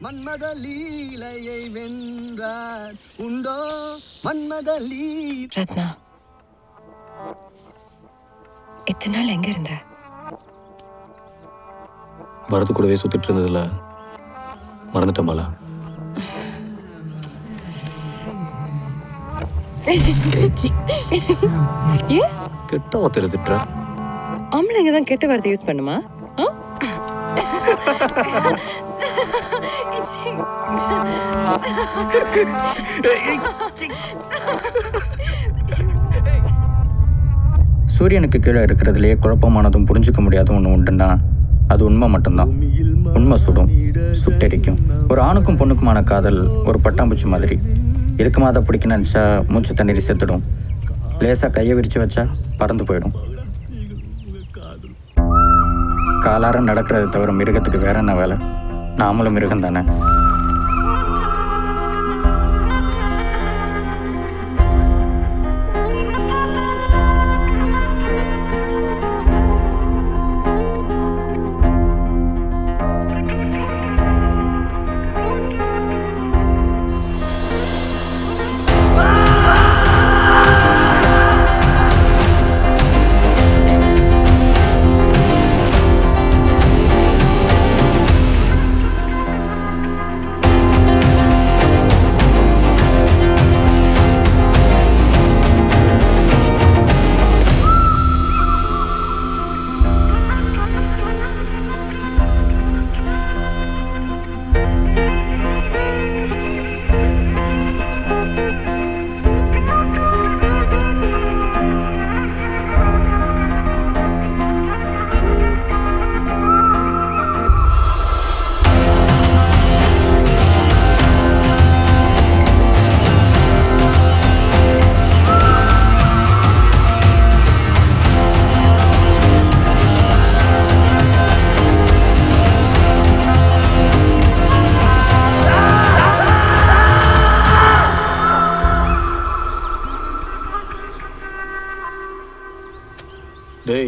மன்மத லீலையை வென்றார் உண்டோ மன்மத லீ ரத்னா இத்தனை நாள் எங்க இருந்த வரது கூடவே சுத்திட்டு இருந்ததுல மறந்துட்டேன் பாலா ஏன் கெட்ட வார்த்தை திட்டுற ஆம்பளைங்க தான் கெட்ட வார்த்தை யூஸ் பண்ணுமா ஆ? சூரியனுக்கு கீழே இருக்கிறதுலையே குழப்பமானதும் புரிஞ்சுக்க முடியாதும் ஒன்று உண்டுன்னா அது உண்மை மட்டும்தான் உண்மை சுடும் சுட்டெரிக்கும் ஒரு ஆணுக்கும் பொண்ணுக்குமான காதல் ஒரு பட்டாம்பூச்சி மாதிரி இருக்குமா அதை பிடிக்க நினச்சா மூச்சு தண்ணீர் செத்துடும் லேசாக கையை விரிச்சு வச்சா பறந்து போயிடும் காலார நடக்கிறத தவிர மிருகத்துக்கு வேற என்ன வேலை நாமளும் மிருகம் தானே டேய்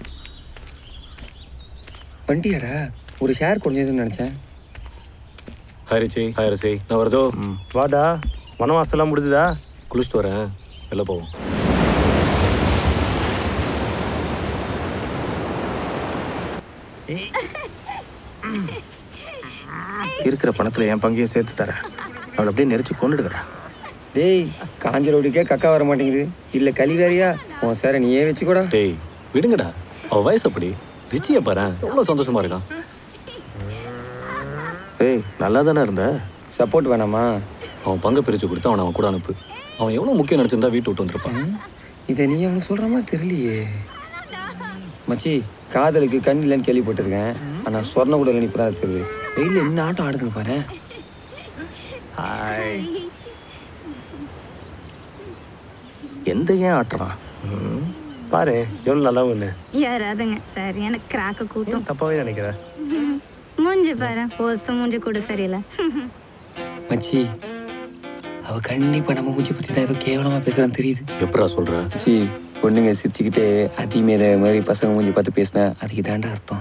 வண்டியாடா ஒரு ஷேர் குறைஞ்சதுன்னு நினச்சேன் ஹாரிச்சி ஹாரிச்சி நான் வரதோ வாடா வனவாசம்லாம் முடிஞ்சுதா குளிச்சுட்டு வரேன் வெளில போவோம் இருக்கிற பணத்தில் என் பங்கையும் சேர்த்து தரேன் அவளை அப்படியே நெரிச்சு கொண்டுடுறா டேய் காஞ்ச ரோடுக்கே கக்கா வர மாட்டேங்குது இல்லை களி வேறையா உன் சாரை நீயே வச்சுக்கூடா டேய் விடுங்கடா அவ வயசு அப்படி ரிச்சியை பாரு எவ்வளோ சந்தோஷமா இருக்கான் ஏய் நல்லா தானே இருந்த சப்போர்ட் வேணாமா அவன் பங்கை பிரித்து கொடுத்து அவனை அவன் கூட அனுப்பு அவன் எவ்வளோ முக்கியம் நினச்சிருந்தா வீட்டு விட்டு வந்திருப்பான் இதை நீ அவனுக்கு சொல்கிற மாதிரி தெரியலையே மச்சி காதலுக்கு கண் இல்லைன்னு கேள்விப்பட்டிருக்கேன் ஆனால் சொர்ண கூட நினைப்பு தான் தெரியுது வெயிலில் என்ன ஆட்டம் ஆடுதுங்க பாரு ஹாய் எந்த ஏன் ஆட்டுறான் ம். பாரு எவ்வளோ நல்லா ஒன்று யாராதுங்க சரியான கிராக்க கூட்டம் தப்பாவே நினைக்கிறேன் ம். மூஞ்சி பாரு ஒருத்த மூஞ்சி கூட சரியில்லை மச்சி அவ கண்டிப்பா நம்ம மூஞ்சி பத்தி தான் ஏதோ கேவலமா பேசுறான்னு தெரியுது எப்படா சொல்ற மச்சி பொண்ணுங்க சிரிச்சுக்கிட்டே அதிமேத மாதிரி பசங்க மூஞ்சி பார்த்து பேசினா அதுக்கு தாண்டா அர்த்தம்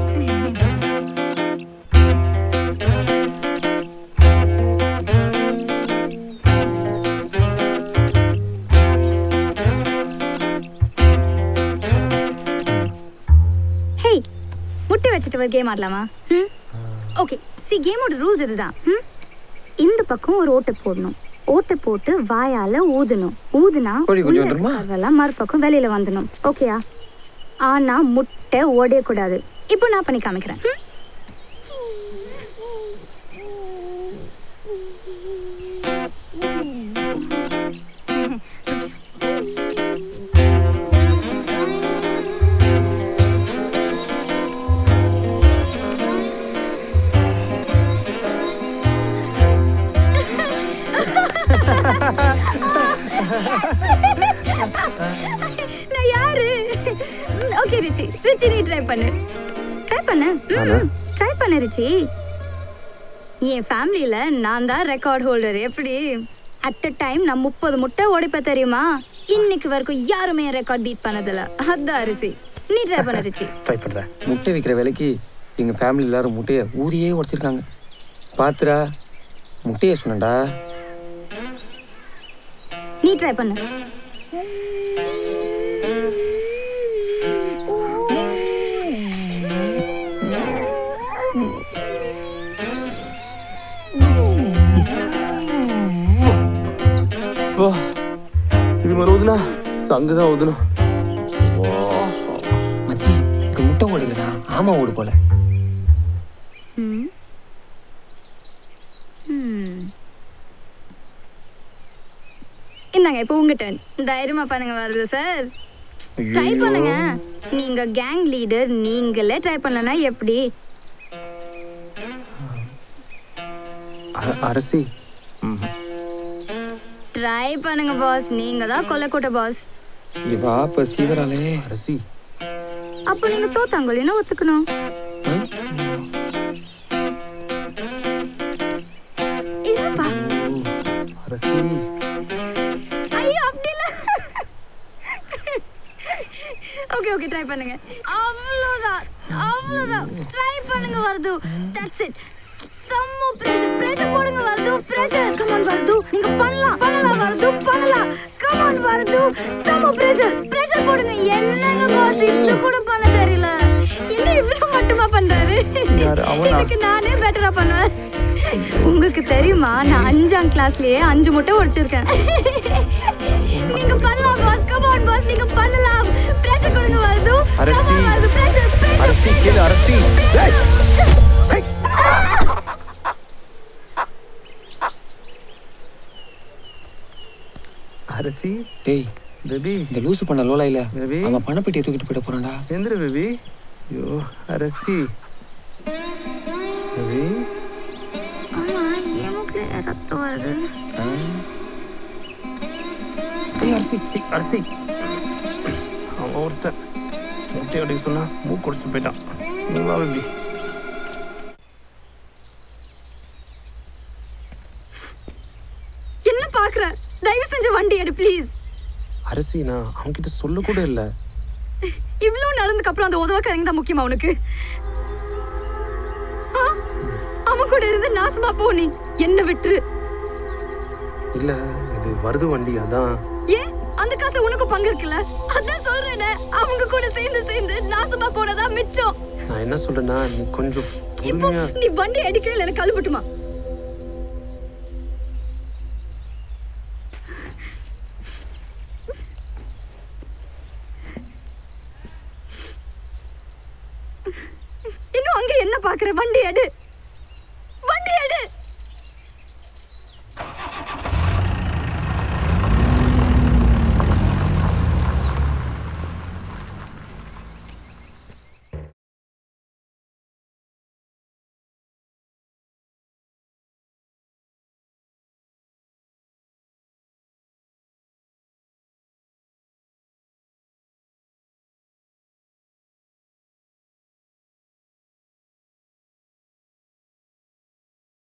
ஹேய் முட்டை வச்சுட்டு ஒரு கேம் ஆடலாமா ம் ஓகே சி கேமோட ரூல்ஸ் இதுதான் ம் இந்த பக்கம் ஒரு ஓட்டை போடணும் ஓட்டை போட்டு வாயால ஊதணும் ஊதுனா கோழி குஞ்சு உள்ள வந்துருமா? இருக்கிறதெல்லாம் மறுபக்கம் வெளியில வந்துடணும் ஓகேயா ஆனா முட்டை உடையக்கூடாது இப்போ நான் பண்ணி காமிக்கிறேன் ம்? நான் யாரு ஓகே ரிச்சி ரிச்சி நீ ட்ரை பண்ணு ட்ரை பண்ணு ட்ரை பண்ணு ரிச்சி என் ஃபேமிலியில நான் தான் ரெக்கார்ட் ஹோல்டர் எப்படி அட் அ டைம் நான் முப்பது முட்டை உடைப்ப தெரியுமா இன்னைக்கு வரைக்கும் யாருமே ரெக்கார்ட் பீட் பண்ணதில்ல அதான் அரிசி நீ ட்ரை பண்ண ரிச்சி ட்ரை பண்ணுறேன் முட்டை விற்கிற விலைக்கு எங்க ஃபேமிலி எல்லாரும் முட்டையை ஊதியே உடைச்சிருக்காங்க பாத்துடா முட்டையை சொன்னடா நீ ட்ரை பண்ணு ஓ இது மாதிரி ஊதுனா சங்கு தான் ஊதுணும் மச்சி இது முட்டை ஓடுலடா ஆமா ஓடு போல ம். ம். இந்தாங்க இப்போ உங்க டர்ன் தைரியமா பண்ணுங்க வருது சார் ட்ரை பண்ணுங்க நீங்க கேங் லீடர் நீங்களே ட்ரை பண்ணலனா எப்படி அ- அரசி ட்ரை பண்ணுங்க பாஸ் நீங்க தான் கொல்லக்கூட்ட பாஸ் இவா இப்ப சீவராலே அரசி அப்போ நீங்க தோத்தாங்கல்லைன்னு ஒத்துக்கணும் இருப்பா அரசி ஐயோ அப்படி இல்ல ஓகே ஓகே ட்ரை பண்ணுங்க அவ்வளவுதான் அவ்வளவுதான் ட்ரை பண்ணுங்க வருது that's it Sammu pressure pressure போடுங்க வருது பிரஷர் கம் ஆன் வருது நீங்க பண்ணலாம் பண்ணலாம் வருது பண்ணலாம் கம் ஆன் வருது சம்மு பிரஷர் பிரஷர் போடுங்க என்னங்க பாஸ் இது கூட பண்ண தெரியல என்ன இவ்வளவு மட்டுமா பண்றாரு இதுக்கு நானே பெட்டரா பண்ணுவேன் உங்களுக்கு தெரியுமா நான் அஞ்சாம் கிளாஸ்லயே அஞ்சு முட்டை உடைச்சிருக்கேன் நீங்க பண்ணலாம் பாஸ் கம் ஆன் பாஸ் நீங்க பண்ணலாம் பிரஷர் கொடுங்க வருது அரசி. வருது பிரஷர் அரசி கேளு அரசி ஏய், ஏய். அரசி டேய் பேபி இந்த லூசு பண்ண லோலா இல்ல பேபி அவன் பணப்பெட்டியை தூக்கிட்டு போயிட போறான்டா எந்திர பேபி ஐயோ அரசி பேபி ஆமா என் மூக்குல ரத்தம் வருது ஏய் அரசி ஏய் அரசி அவன் ஒருத்தன் முட்டை அடி சொன்னா மூக்கு குடிச்சிட்டு போயிட்டான் நீ வா பேபி என்ன பாக்குற தயவு செஞ்சு வண்டி எடு ப்ளீஸ் அரசி நான் அவன்கிட்ட சொல்ல கூட இல்லை இவ்வளவு நடந்ததுக்கு அப்புறம் அந்த உதவக்காரங்க தான் முக்கியமா உனக்கு ஆ? அவன் கூட இருந்து நாசமா போ நீ என்ன விட்டுரு இல்லை இது வருது வண்டி அதான் ஏன் அந்த காசுல உனக்கு பங்கு இருக்குல்ல அதான் சொல்றேனே அவங்க கூட சேர்ந்து சேர்ந்து நாசமா போனதா மிச்சம் நான் என்ன சொல்றேன்னா நீ கொஞ்சம் இப்போ பொறுமையா நீ வண்டி அடிக்கிறதுல எனக்கு கழுவட்டுமா இன்னும் அங்க என்ன பாக்குற வண்டி எடு